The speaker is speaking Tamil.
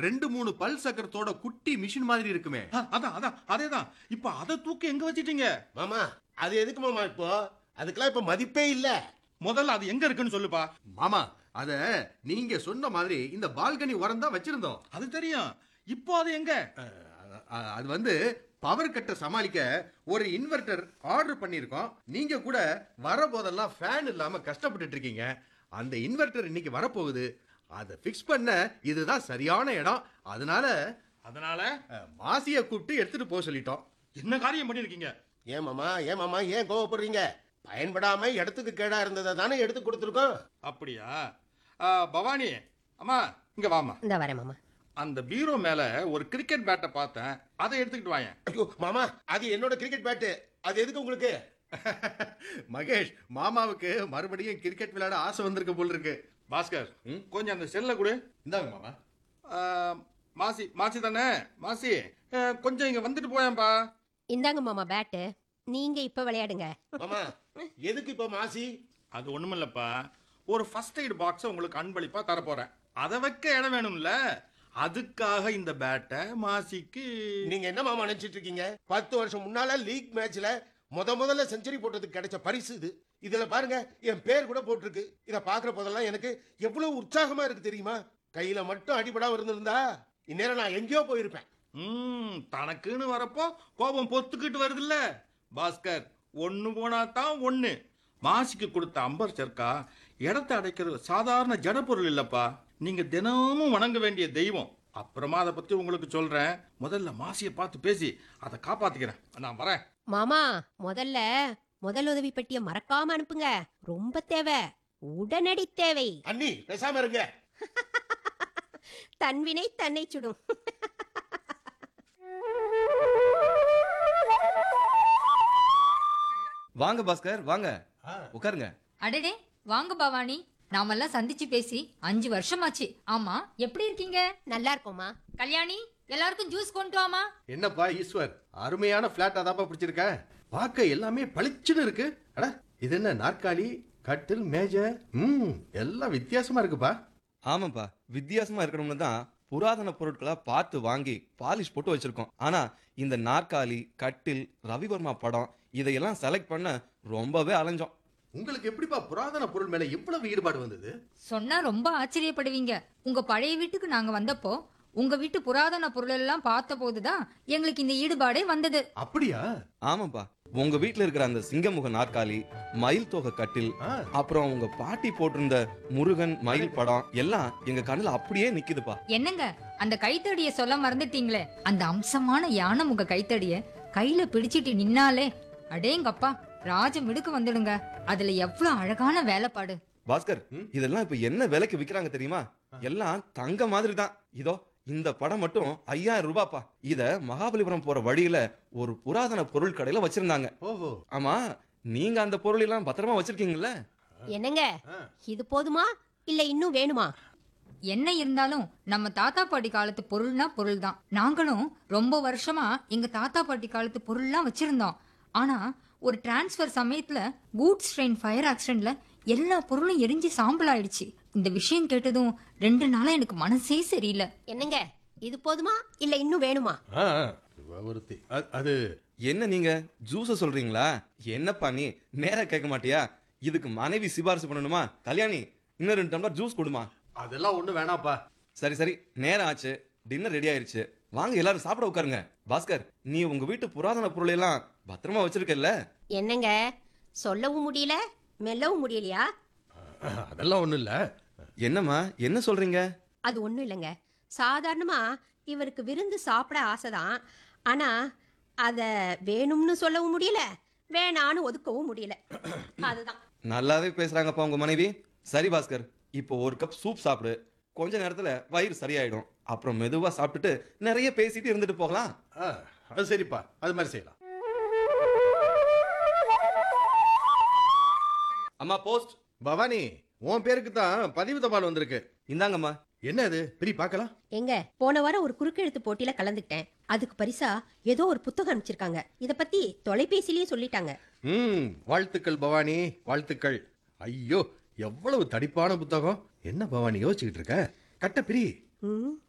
ரெண்டு மூணு பல் சக்கரத்தோட குட்டி மிஷின் மாதிரி இருக்குமே ஆ, அதான் அதான் அதேதான் இப்ப அதை தூக்கி எங்க வச்சிட்டீங்க மாமா அது எதுக்கு மாமா இப்போ அதுக்கெல்லாம் இப்ப மதிப்பே இல்ல முதல்ல அது எங்க இருக்குன்னு சொல்லுப்பா மாமா அத நீங்க சொன்ன மாதிரி இந்த பால்கனி உரம் தான் வச்சிருந்தோம் அது தெரியும் இப்போ அது எங்க அ- அ- அது வந்து பவர் கட்டை சமாளிக்க ஒரு இன்வெர்டர் ஆர்டர் பண்ணியிருக்கோம் நீங்க கூட வரபோதெல்லாம் ஃபேன் இல்லாம கஷ்டப்பட்டுட்டு இருக்கீங்க அந்த இன்வெர்டர் இன்னைக்கு வரப்போகுது அதை ஃபிக்ஸ் பண்ண இதுதான் சரியான இடம் அதனால அதனால அ, மாசியை கூப்பிட்டு எடுத்துட்டு போக சொல்லிட்டோம் என்ன காரியம் பண்ணிருக்கீங்க ஏன் மாமா ஏன் மாமா ஏன் கோவப்படுறீங்க பயன்படாம இடத்துக்கு கேடா இருந்ததை தானே எடுத்து கொடுத்துருக்கோம் அப்படியா ஆ, பவானி அம்மா இங்க வாமா இந்த வரேன் மாமா அந்த பீரோ மேல ஒரு கிரிக்கெட் பேட்டை பார்த்தேன் அதை எடுத்துக்கிட்டு வாயேன் ஐயோ மாமா அது என்னோட கிரிக்கெட் பேட்டு அது எதுக்கு உங்களுக்கு மகேஷ் மாமாவுக்கு மறுபடியும் கிரிக்கெட் விளையாட ஆசை வந்திருக்க போல் இருக்கு பாஸ்கர் ம்? கொஞ்சம் அந்த செல்லை கொடு இந்தாங்க மாமா ஆ, மாசி மாசி தானே மாசி ஆ, கொஞ்சம் இங்க வந்துட்டு போயேன்பா இந்தாங்க மாமா பேட்டு நீங்க இப்ப விளையாடுங்க மாமா எதுக்கு இப்ப மாசி அது ஒண்ணுமில்லப்பா ஒரு ஃபர்ஸ்ட் எய்ட் பாக்ஸை உங்களுக்கு அன்பளிப்பா தரப்போறேன் அதை வைக்க இடம் வேணும்ல அதுக்காக இந்த பேட்டை மாசிக்கு நீங்க என்ன மாமா நினைச்சிட்டு இருக்கீங்க பத்து வருஷம் முன்னால லீக் மேட்ச்ல முத முதல்ல செஞ்சுரி போட்டதுக்கு கிடைச்ச பரிசு இது இதுல பாருங்க என் பேர் கூட போட்டிருக்கு இத பாக்குற போதெல்லாம் எனக்கு எவ்வளவு உற்சாகமா இருக்கு தெரியுமா கையில மட்டும் அடிபடாம இருந்திருந்தா இந்நேரம் நான் எங்கேயோ போயிருப்பேன் ம் தனக்குன்னு வரப்போ கோபம் பொத்துக்கிட்டு வருதுல்ல பாஸ்கர் ஒண்ணு போனா தான் ஒண்ணு மாசிக்கு கொடுத்த அம்பர் சர்க்கா இடத்தை அடைக்கிறது சாதாரண ஜடப்பொருள் இல்லப்பா நீங்க தினமும் வணங்க வேண்டிய தெய்வம் அப்புறமா அதை பத்தி உங்களுக்கு சொல்றேன் முதல்ல மாசியை பார்த்து பேசி அதை காப்பாத்திக்கிறேன் நான் வரேன் மாமா முதல்ல முதல் உதவி பெட்டிய மறக்காம அனுப்புங்க ரொம்ப தேவை உடனடி தேவை அண்ணி பேசாம இருங்க தன்வினை தன்னை சுடும் வாங்க பாஸ்கர் வாங்க உட்காருங்க அடடே வாங்க பவானி நாமெல்லாம் சந்திச்சு பேசி அஞ்சு வருஷமாச்சு ஆமா எப்படி இருக்கீங்க நல்லா இருக்கோமா கல்யாணி எல்லாருக்கும் ஜூஸ் கொண்டு வாமா என்னப்பா ஈஸ்வர் அருமையான பிளாட் அதாப்பா பிடிச்சிருக்க பார்க்க எல்லாமே பளிச்சுன்னு இருக்கு அட இது என்ன நாற்காலி கட்டில் மேஜை ம் எல்லாம் வித்தியாசமா இருக்குப்பா ஆமாப்பா வித்தியாசமா இருக்கணும்னு தான் புராதன பொருட்களை பார்த்து வாங்கி பாலிஷ் போட்டு வச்சிருக்கோம் ஆனா இந்த நாற்காலி கட்டில் ரவிவர்மா படம் இதையெல்லாம் செலக்ட் பண்ண ரொம்பவே அலைஞ்சோம் உங்களுக்கு எப்படிப்பா புராதன பொருள் மேல இவ்வளவு ஈடுபாடு வந்தது சொன்னா ரொம்ப ஆச்சரியப்படுவீங்க உங்க பழைய வீட்டுக்கு நாங்க வந்தப்போ உங்க வீட்டு புராதன பொருள் எல்லாம் பார்த்த போதுதான் எங்களுக்கு இந்த ஈடுபாடே வந்தது அப்படியா ஆமாப்பா உங்க வீட்ல இருக்கிற அந்த சிங்கமுக நாற்காலி மயில் தொகை கட்டில் ஆ, அப்புறம் உங்க பாட்டி போட்டிருந்த முருகன் மயில் படம் எல்லாம் எங்க கண்ணுல அப்படியே நிக்குதுப்பா என்னங்க அந்த கைத்தடிய சொல்ல மறந்துட்டீங்களே அந்த அம்சமான யானை முக கைத்தடிய கையில பிடிச்சிட்டு நின்னாலே அடேங்கப்பா ராஜம் விடுக்கு வந்துடுங்க அதுல எவ்வளவு அழகான வேலைப்பாடு பாஸ்கர் ம்? இதெல்லாம் இப்ப என்ன விலைக்கு விக்கிறாங்க தெரியுமா எல்லாம் தங்க மாதிரி தான் இதோ இந்த படம் மட்டும் ஐயாயிரம் ரூபாப்பா இத மகாபலிபுரம் போற வழியில ஒரு புராதன பொருள் கடையில வச்சிருந்தாங்க ஓஹோ ஆமா நீங்க அந்த பொருள் எல்லாம் பத்திரமா வச்சிருக்கீங்கல்ல என்னங்க ஆ. இது போதுமா இல்ல இன்னும் வேணுமா என்ன இருந்தாலும் நம்ம தாத்தா பாட்டி காலத்து பொருள்னா பொருள் தான் நாங்களும் ரொம்ப வருஷமா எங்க தாத்தா பாட்டி காலத்து பொருள்லாம் வச்சிருந்தோம் ஆனா ஒரு டிரான்ஸ்ஃபர் சமயத்துல கூட்ஸ் ட்ரெயின் ஃபயர் ஆக்சிடென்ட்ல எல்லா பொருளும் எரிஞ்சு சாம்பல் ஆயிடுச்சு இந்த விஷயம் கேட்டதும் ரெண்டு நாளா எனக்கு மனசே சரியில்லை என்னங்க இது போதுமா இல்ல இன்னும் வேணுமா ஆ, ஆ, ஒருத்தி அ- அது என்ன நீங்க ஜூஸ சொல்றீங்களா என்னப்பா நீ நேரா கேட்க மாட்டியா இதுக்கு மனைவி சிபாரிசு பண்ணணுமா கல்யாணி இன்னும் ரெண்டு டம்ளர் ஜூஸ் கொடுமா அதெல்லாம் ஒண்ணு வேணாப்பா சரி சரி நேரம் ஆச்சு டின்னர் ரெடி ஆயிருச்சு வாங்க எல்லாரும் சாப்பிட உட்காருங்க பாஸ்கர் நீ உங்க வீட்டு புராதன பொருள் எல்லாம் பத்திரமா வச்சிருக்கல்ல என்னங்க சொல்லவும் முடியல மெல்லவும் முடியலையா அதெல்லாம் ஒண்ணு இல்ல என்னம்மா என்ன சொல்றீங்க அது ஒண்ணும் இல்லைங்க சாதாரணமா இவருக்கு விருந்து சாப்பிட ஆசைதான் ஆனா அத வேணும்னு சொல்லவும் முடியல வேணான்னு ஒதுக்கவும் முடியல அதுதான் நல்லாவே பேசுறாங்கப்பா உங்க மனைவி சரி பாஸ்கர் இப்போ ஒரு கப் சூப் சாப்பிடு கொஞ்ச நேரத்துல வயிறு சரியாயிடும் அப்புறம் மெதுவா சாப்பிட்டுட்டு நிறைய பேசிட்டு இருந்துட்டு போகலாம் ஆ, அது சரிப்பா அது மாதிரி செய்யலாம் அம்மா போஸ்ட் பவானி உன் பேருக்கு தான் பதிவு தபால் வந்திருக்கு இந்தாங்கம்மா என்ன அது பிரி பார்க்கலாம் எங்க போன வாரம் ஒரு குறுக்கெழுத்து போட்டியில கலந்துக்கிட்டேன் அதுக்கு பரிசா ஏதோ ஒரு புத்தகம் அனுப்பிச்சிருக்காங்க இத பத்தி தொலைபேசியிலேயே சொல்லிட்டாங்க ம் வாழ்த்துக்கள் பவானி வாழ்த்துக்கள் ஐயோ எவ்வளவு தடிப்பான புத்தகம் என்ன பவானி யோசிச்சுக்கிட்டு இருக்க கட்ட பிரி ம்